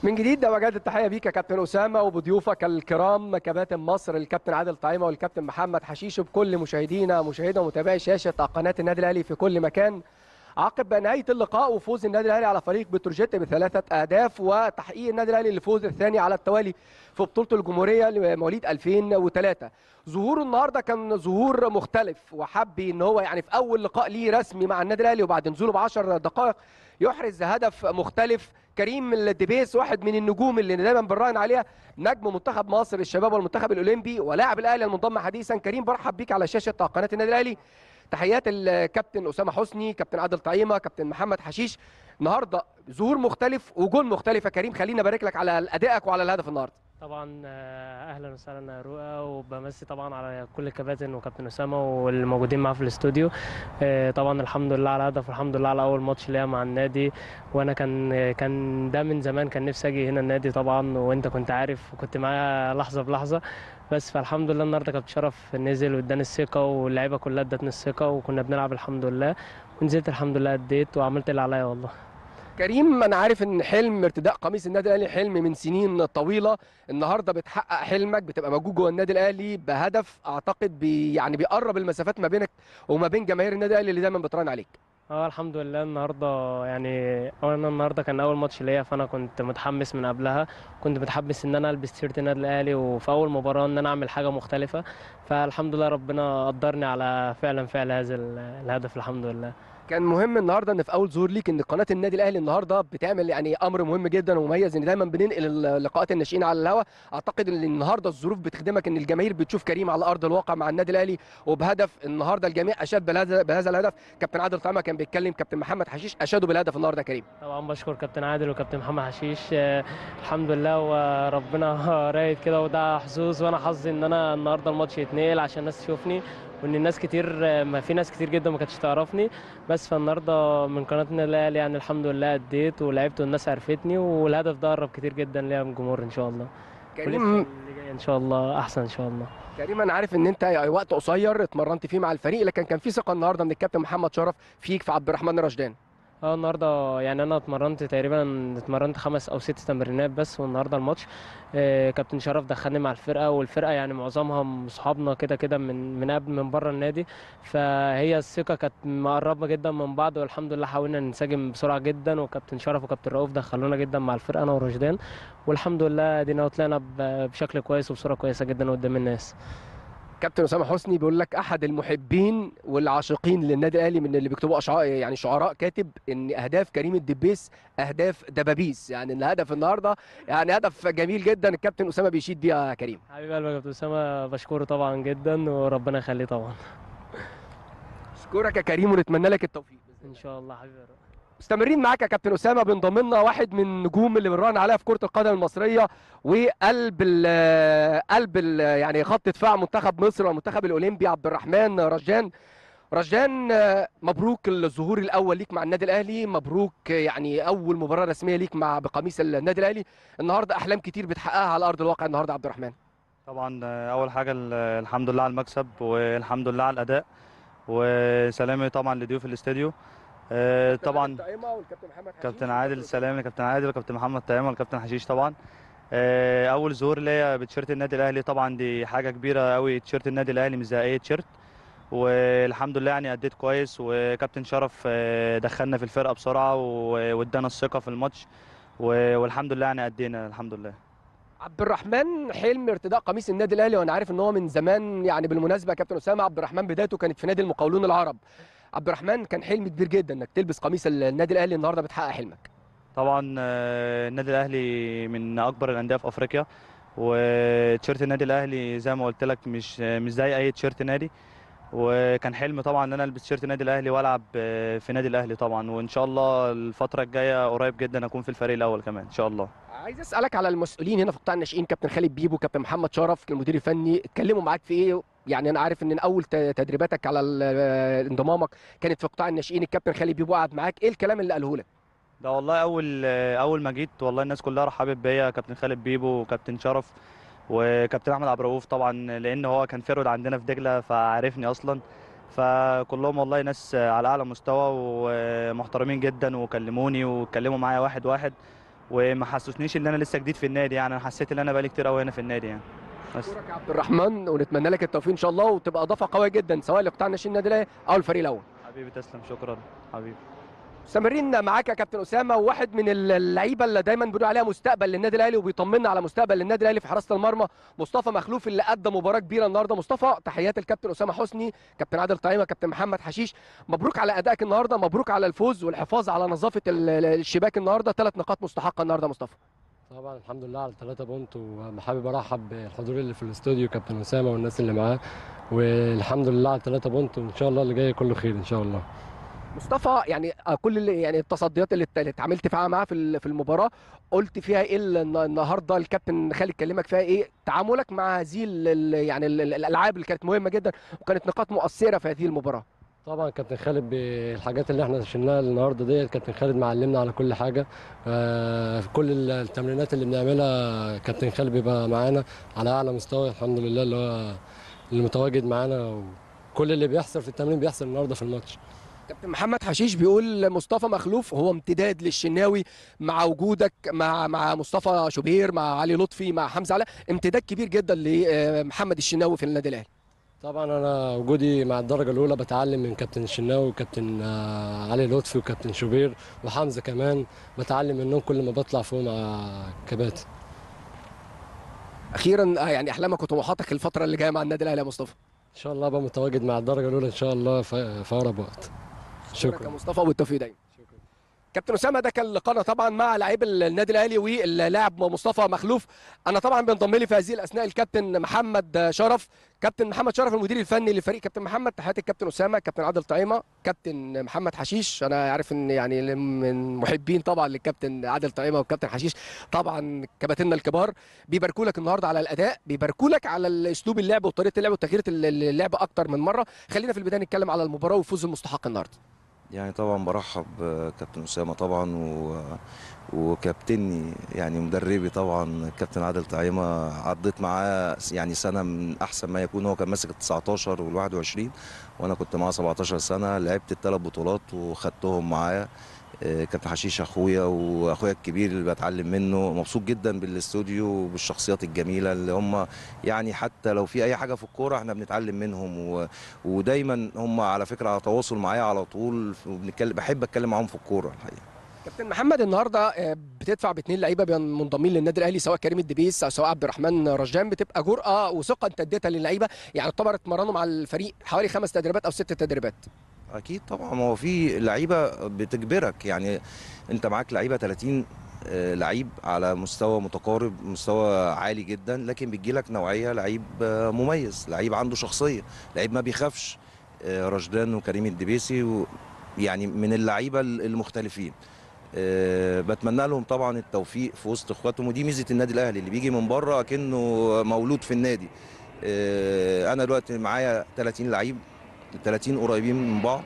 من جديد ده وجدت التحيه بيك يا كابتن اسامه وبضيوفك الكرام كباتن مصر الكابتن عادل طعيمه والكابتن محمد حشيش وبكل مشاهدينا مشاهدينا ومتابعي شاشه قناه النادي الاهلي في كل مكان عقب نهايه اللقاء وفوز النادي الاهلي على فريق بتروجيت بثلاثه اهداف وتحقيق النادي الاهلي للفوز الثاني على التوالي في بطوله الجمهوريه لمواليد 2003 ظهوره النهارده كان ظهور مختلف وحب ان هو يعني في اول لقاء ليه رسمي مع النادي الاهلي وبعد نزوله ب 10 دقائق يحرز هدف مختلف كريم الدبيس واحد من النجوم اللي دايما بنراهن عليها نجم منتخب مصر الشباب والمنتخب الاولمبي ولاعب الاهلي المنضم حديثا كريم برحب بيك على شاشه قناه النادي الاهلي تحيات الكابتن اسامه حسني كابتن عادل طعيمه كابتن محمد حشيش النهارده ظهور مختلف وجول مختلف يا كريم خلينا ابارك لك على ادائك وعلى الهدف النهارده طبعا اهلا وسهلا يا رؤى وبمسي طبعا على كل الكباتن وكابتن اسامه والموجودين معاه في الاستوديو طبعا الحمد لله على الهدف والحمد لله على اول ماتش ليا مع النادي وانا كان كان ده من زمان كان نفسي اجي هنا النادي طبعا وانت كنت عارف وكنت معايا لحظه بلحظه بس فالحمد لله النهارده كابتن شرف نزل واداني الثقه واللعيبه كلها ادتني الثقه وكنا بنلعب الحمد لله ونزلت الحمد لله اديت وعملت اللي عليا والله كريم انا عارف ان حلم ارتداء قميص النادي الاهلي حلم من سنين طويله النهارده بتحقق حلمك بتبقى موجود جوه النادي الاهلي بهدف اعتقد بي يعني بيقرب المسافات ما بينك وما بين جماهير النادي الاهلي اللي دايما بتراهن عليك اه الحمد لله النهارده يعني اولا النهارده كان اول ماتش ليا فانا كنت متحمس من قبلها كنت متحمس ان انا البس تيشيرت النادي الاهلي وفي اول مباراه ان انا اعمل حاجه مختلفه فالحمد لله ربنا قدرني على فعلا فعل هذا الهدف الحمد لله كان مهم النهارده ان في اول ظهور ليك ان قناه النادي الاهلي النهارده بتعمل يعني امر مهم جدا ومميز ان دايما بننقل لقاءات الناشئين على الهواء اعتقد ان النهارده الظروف بتخدمك ان الجماهير بتشوف كريم على ارض الواقع مع النادي الاهلي وبهدف النهارده الجميع اشاد بهذا بهذا الهدف كابتن عادل طعمه كان بيتكلم كابتن محمد حشيش اشادوا بالهدف النهارده كريم طبعا بشكر كابتن عادل وكابتن محمد حشيش الحمد لله وربنا رايد كده وده حظوظ وانا حظي ان انا النهارده الماتش يتنقل عشان الناس تشوفني وان الناس كتير ما في ناس كتير جدا ما كانتش تعرفني بس فالنهارده من قناه الاهلي يعني الحمد لله اديت ولعبت والناس عرفتني والهدف ده قرب كتير جدا ليا من الجمهور ان شاء الله كريم اللي جاي ان شاء الله احسن ان شاء الله كريم انا عارف ان انت وقت قصير اتمرنت فيه مع الفريق لكن كان في ثقه النهارده من الكابتن محمد شرف فيك في عبد الرحمن رشدان اه النهارده يعني انا اتمرنت تقريبا اتمرنت خمس او ست تمرينات بس والنهارده الماتش آه كابتن شرف دخلني مع الفرقه والفرقه يعني معظمها صحابنا كده كده من من قبل من بره النادي فهي الثقه كانت مقربه جدا من بعض والحمد لله حاولنا ننسجم بسرعه جدا وكابتن شرف وكابتن رؤوف دخلونا جدا مع الفرقه انا ورشدان والحمد لله ادينا طلعنا بشكل كويس وبصوره كويسه جدا قدام الناس كابتن اسامه حسني بيقول لك احد المحبين والعاشقين للنادي الاهلي من اللي بيكتبوا اشعار يعني شعراء كاتب ان اهداف كريم الدبيس اهداف دبابيس يعني الهدف النهارده يعني هدف جميل جدا الكابتن اسامه بيشيد بيه يا كريم حبيب قلبي يا كابتن اسامه بشكره طبعا جدا وربنا يخليه طبعا اشكرك يا كريم ونتمنى لك التوفيق ان شاء الله حبيبي مستمرين معاك يا كابتن اسامه بينضم لنا واحد من النجوم اللي بنراهن عليها في كره القدم المصريه وقلب ال قلب ال يعني خط دفاع منتخب مصر والمنتخب الاولمبي عبد الرحمن رجان رجان مبروك الظهور الاول ليك مع النادي الاهلي مبروك يعني اول مباراه رسميه ليك مع بقميص النادي الاهلي النهارده احلام كتير بتحققها على ارض الواقع النهارده عبد الرحمن طبعا اول حاجه الحمد لله على المكسب والحمد لله على الاداء وسلامي طبعا لضيوف الاستوديو طبعا كابتن عادل سلام كابتن عادل وكابتن محمد طعيمه والكابتن حشيش طبعا اول ظهور ليا بتيشيرت النادي الاهلي طبعا دي حاجه كبيره قوي تيشيرت النادي الاهلي مش زي اي تيشيرت والحمد لله يعني اديت كويس وكابتن شرف دخلنا في الفرقه بسرعه وادانا الثقه في الماتش والحمد لله يعني ادينا الحمد لله عبد الرحمن حلم ارتداء قميص النادي الاهلي وانا عارف ان هو من زمان يعني بالمناسبه يا كابتن اسامه عبد الرحمن بدايته كانت في نادي المقاولون العرب عبد الرحمن كان حلم كبير جدا انك تلبس قميص النادي الاهلي النهارده بتحقق حلمك طبعا النادي الاهلي من اكبر الانديه في افريقيا وتيشيرت النادي الاهلي زي ما قلت لك مش مش زي اي تيشيرت نادي وكان حلم طبعا ان انا البس تيشيرت النادي الاهلي والعب في نادي الاهلي طبعا وان شاء الله الفتره الجايه قريب جدا اكون في الفريق الاول كمان ان شاء الله عايز اسالك على المسؤولين هنا في قطاع الناشئين كابتن خالد بيبو كابتن محمد شرف المدير الفني اتكلموا معاك في ايه يعني انا عارف ان اول تدريباتك على انضمامك كانت في قطاع الناشئين الكابتن خالد بيبو قعد معاك ايه الكلام اللي قاله لك ده والله اول اول ما جيت والله الناس كلها رحبت بيا كابتن خالد بيبو وكابتن شرف وكابتن احمد عبد الرؤوف طبعا لان هو كان فيرود عندنا في دجله فعارفني اصلا فكلهم والله ناس على اعلى مستوى ومحترمين جدا وكلموني واتكلموا معايا واحد واحد وما حسسنيش ان انا لسه جديد في النادي يعني انا حسيت ان انا بقالي كتير قوي هنا في النادي يعني بس اشكرك يا عبد الرحمن ونتمنى لك التوفيق ان شاء الله وتبقى اضافه قويه جدا سواء لقطاع ناشئين النادي الاهلي او الفريق الاول حبيبي تسلم شكرا حبيبي مستمرين معاك يا كابتن اسامه وواحد من اللعيبه اللي دايما بنقول عليها مستقبل للنادي الاهلي وبيطمنا على مستقبل النادي الاهلي في حراسه المرمى مصطفى مخلوف اللي ادى مباراه كبيره النهارده مصطفى تحيات الكابتن اسامه حسني كابتن عادل طعيمه كابتن محمد حشيش مبروك على ادائك النهارده مبروك على الفوز والحفاظ على نظافه ال- ال- الشباك النهارده ثلاث نقاط مستحقه النهارده مصطفى طبعا الحمد لله على الثلاثة بونت وحابب ارحب بالحضور اللي في الاستوديو كابتن اسامه والناس اللي معاه والحمد لله على الثلاثة بونت وان شاء الله اللي جاي كله خير ان شاء الله مصطفى يعني آه، كل اللي يعني التصديات اللي اللي اتعاملت فيها معاه في ال- في المباراه قلت فيها ايه ال- النهارده الكابتن خالد كلمك فيها ايه تعاملك مع هذه ال- ال- يعني ال- ال- الالعاب اللي كانت مهمه جدا وكانت نقاط مؤثره في هذه المباراه طبعا كابتن خالد بالحاجات اللي احنا شلناها النهارده ديت كابتن خالد معلمنا على كل حاجه آه، في كل التمرينات اللي بنعملها كابتن خالد بيبقى معانا على اعلى مستوى الحمد لله اللي هو اللي متواجد معانا وكل اللي بيحصل في التمرين بيحصل النهارده في الماتش كابتن محمد حشيش بيقول مصطفى مخلوف هو امتداد للشناوي مع وجودك مع مع مصطفى شوبير مع علي لطفي مع حمزه علاء امتداد كبير جدا لمحمد الشناوي في النادي الاهلي طبعا انا وجودي مع الدرجه الاولى بتعلم من كابتن الشناوي وكابتن آه، علي لطفي وكابتن شوبير وحمزه كمان بتعلم منهم كل ما بطلع فوق مع كباتن اخيرا آه، يعني احلامك وطموحاتك الفتره اللي جايه مع النادي الاهلي يا مصطفى ان شاء الله ابقى متواجد مع الدرجه الاولى ان شاء الله في في اقرب وقت شكرا يا شكرا مصطفى وبالتوفيق دايما كابتن اسامه ده كان لقاءنا طبعا مع لاعب النادي الاهلي واللاعب مصطفى مخلوف انا طبعا بينضم لي في هذه الاثناء الكابتن محمد شرف كابتن محمد شرف المدير الفني لفريق كابتن محمد تحياتي الكابتن اسامه كابتن عادل طعيمه كابتن محمد حشيش انا عارف ان يعني من محبين طبعا للكابتن عادل طعيمه والكابتن حشيش طبعا كباتننا الكبار بيباركوا لك النهارده على الاداء بيباركوا لك على اسلوب اللعب وطريقه اللعب وتغيير اللعب اكتر من مره خلينا في البدايه نتكلم على المباراه والفوز المستحق النهارده يعني طبعا برحب بكابتن اسامه طبعا و... وكابتني يعني مدربي طبعا كابتن عادل طعيمه عديت معاه يعني سنه من احسن ما يكون هو كان ماسك ال 19 وال 21 وانا كنت معاه 17 سنه لعبت الثلاث بطولات وخدتهم معايا آه، كابتن حشيش اخويا واخويا الكبير اللي بتعلم منه مبسوط جدا بالاستوديو وبالشخصيات الجميله اللي هم يعني حتى لو في اي حاجه في الكوره احنا بنتعلم منهم و... ودايما هم على فكره على تواصل معايا على طول وبنتكلم بحب اتكلم معاهم في الكوره الحقيقه كابتن محمد النهارده آه، بتدفع باثنين لعيبه بين- منضمين للنادي الاهلي سواء كريم الدبيس او سواء عبد الرحمن رجان بتبقى جرأه وثقه انت اديتها للعيبه يعني اعتبر اتمرنوا مع الفريق حوالي خمس تدريبات او ست تدريبات اكيد طبعا ما هو في لعيبه بتجبرك يعني انت معاك لعيبه 30 آه، لعيب على مستوى متقارب مستوى عالي جدا لكن بتجيلك نوعيه لعيب آه، مميز لعيب عنده شخصيه لعيب ما بيخافش آه، رشدان وكريم الدبيسي و يعني من اللعيبه المختلفين آه، بتمنى لهم طبعا التوفيق في وسط اخواتهم ودي ميزه النادي الاهلي اللي بيجي من بره كأنه مولود في النادي آه، انا دلوقتي معايا 30 لعيب ال 30 قريبين من بعض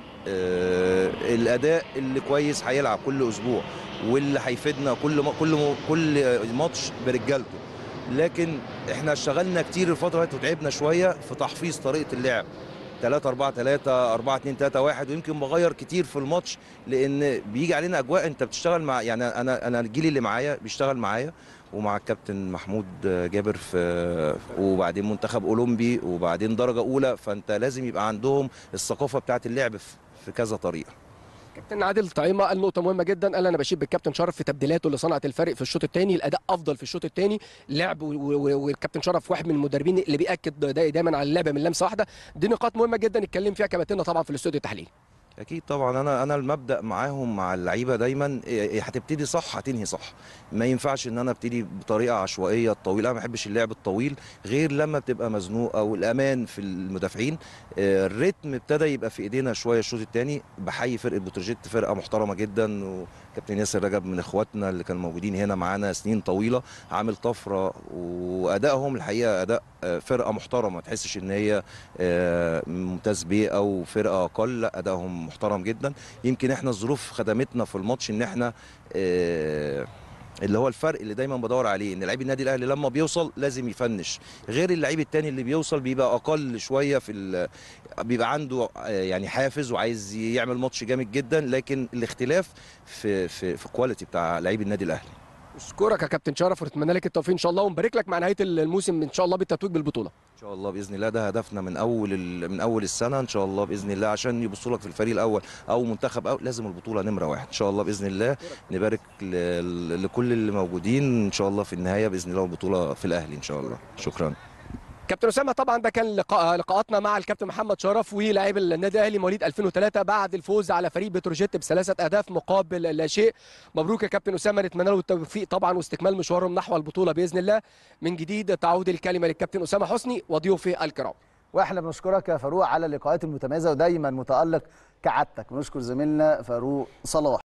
آه، الاداء اللي كويس هيلعب كل اسبوع واللي هيفيدنا كل ما كل ما كل ماتش برجالته لكن احنا اشتغلنا كتير الفتره اللي فاتت وتعبنا شويه في تحفيظ طريقه اللعب 3 4 3 4 2 3 1 ويمكن بغير كتير في الماتش لان بيجي علينا اجواء انت بتشتغل مع يعني انا انا الجيل اللي معايا بيشتغل معايا ومع الكابتن محمود جابر في وبعدين منتخب اولمبي وبعدين درجه اولى فانت لازم يبقى عندهم الثقافه بتاعه اللعب في في كذا طريقه كابتن عادل طعيمه قال نقطه مهمه جدا قال انا بشيد بالكابتن شرف في تبديلاته اللي صنعت الفرق في الشوط الثاني الاداء افضل في الشوط الثاني لعب و- و- والكابتن شرف واحد من المدربين اللي بياكد دا- دايما على اللعب من لمسه واحده دي نقاط مهمه جدا اتكلم فيها كباتننا طبعا في الاستوديو التحليلي اكيد طبعا انا انا المبدا معاهم مع اللعيبه دايما إيه، هتبتدي صح هتنهي صح ما ينفعش ان انا ابتدي بطريقه عشوائيه طويله انا ما بحبش اللعب الطويل غير لما بتبقى مزنوق او الامان في المدافعين آه، الريتم ابتدى يبقى في ايدينا شويه الشوط الثاني بحيي فرقه بتروجيت فرقه محترمه جدا وكابتن ياسر رجب من اخواتنا اللي كانوا موجودين هنا معانا سنين طويله عامل طفره وادائهم الحقيقه اداء آه، فرقه محترمه ما تحسش ان هي آه، ممتاز بيه او فرقه اقل لا ادائهم محترم جدا يمكن احنا الظروف خدمتنا في الماتش ان احنا آه، اللي هو الفرق اللي دايما بدور عليه ان لعيب النادي الاهلي لما بيوصل لازم يفنش غير اللعيب التاني اللي بيوصل بيبقى اقل شويه في ال... بيبقى عنده آه، يعني حافز وعايز يعمل ماتش جامد جدا لكن الاختلاف في في في الكواليتي بتاع لعيب النادي الاهلي اشكرك يا كابتن شرف ونتمنى لك التوفيق ان شاء الله ونبارك لك مع نهايه الموسم ان شاء الله بالتتويج بالبطوله ان شاء الله باذن الله ده هدفنا من اول ال... من اول السنه ان شاء الله باذن الله عشان يبصوا لك في الفريق الاول او منتخب أو لازم البطوله نمره واحد ان شاء الله باذن الله نبارك ل... لكل اللي موجودين ان شاء الله في النهايه باذن الله البطوله في الاهلي ان شاء الله شكرا كابتن اسامه طبعا ده كان لقاء لقاءاتنا مع الكابتن محمد شرف ولاعب النادي الاهلي مواليد 2003 بعد الفوز على فريق بتروجيت بثلاثه اهداف مقابل لا شيء مبروك يا كابتن اسامه نتمنى له التوفيق طبعا واستكمال مشوارهم نحو البطوله باذن الله من جديد تعود الكلمه للكابتن اسامه حسني وضيوفه الكرام واحنا بنشكرك يا فاروق على اللقاءات المتميزه ودايما متالق كعادتك بنشكر زميلنا فاروق صلاح